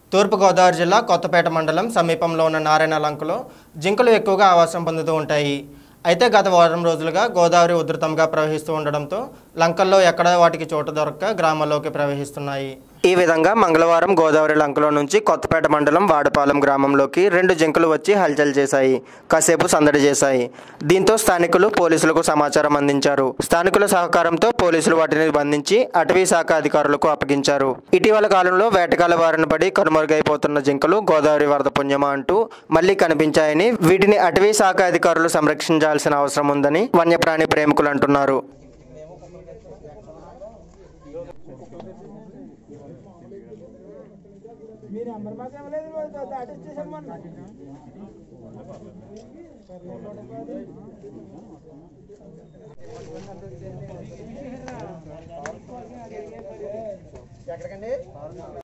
తూర్పుగోదావరి జిల్లా కొత్తపేట మండలం సమీపంలో ఉన్న నారాయణ లంకలో జింకలు ఎక్కువగా ఆవాసం పొందుతూ ఉంటాయి అయితే గత వారం రోజులుగా గోదావరి ఉధృతంగా ప్రవహిస్తూ ఉండడంతో లంకల్లో ఎక్కడ వాటికి చోటు దొరక్క గ్రామాల్లోకి ప్రవహిస్తున్నాయి ఈ విధంగా మంగళవారం గోదావరి లంకలో నుంచి కొత్తపేట మండలం వాడపాలెం గ్రామంలోకి రెండు జింకలు వచ్చి హల్చల్ చేశాయి కాసేపు సందడి చేశాయి దీంతో స్థానికులు పోలీసులకు సమాచారం అందించారు స్థానికుల సహకారంతో పోలీసులు వాటిని బంధించి అటవీ శాఖ అధికారులకు అప్పగించారు ఇటీవల కాలంలో వేటగాల బారిన పడి కనుమరుగైపోతున్న జింకలు గోదావరి వరద పుణ్యమా అంటూ మళ్లీ కనిపించాయని వీటిని అటవీ శాఖ అధికారులు సంరక్షించాల్సిన అవసరం ఉందని వన్యప్రాణి ప్రేమికులు అంటున్నారు మీరు నెంబర్ మాకు ఇవ్వలేదు రోజు దాటి ఇచ్చేసాం మొన్న ఎక్కడికండి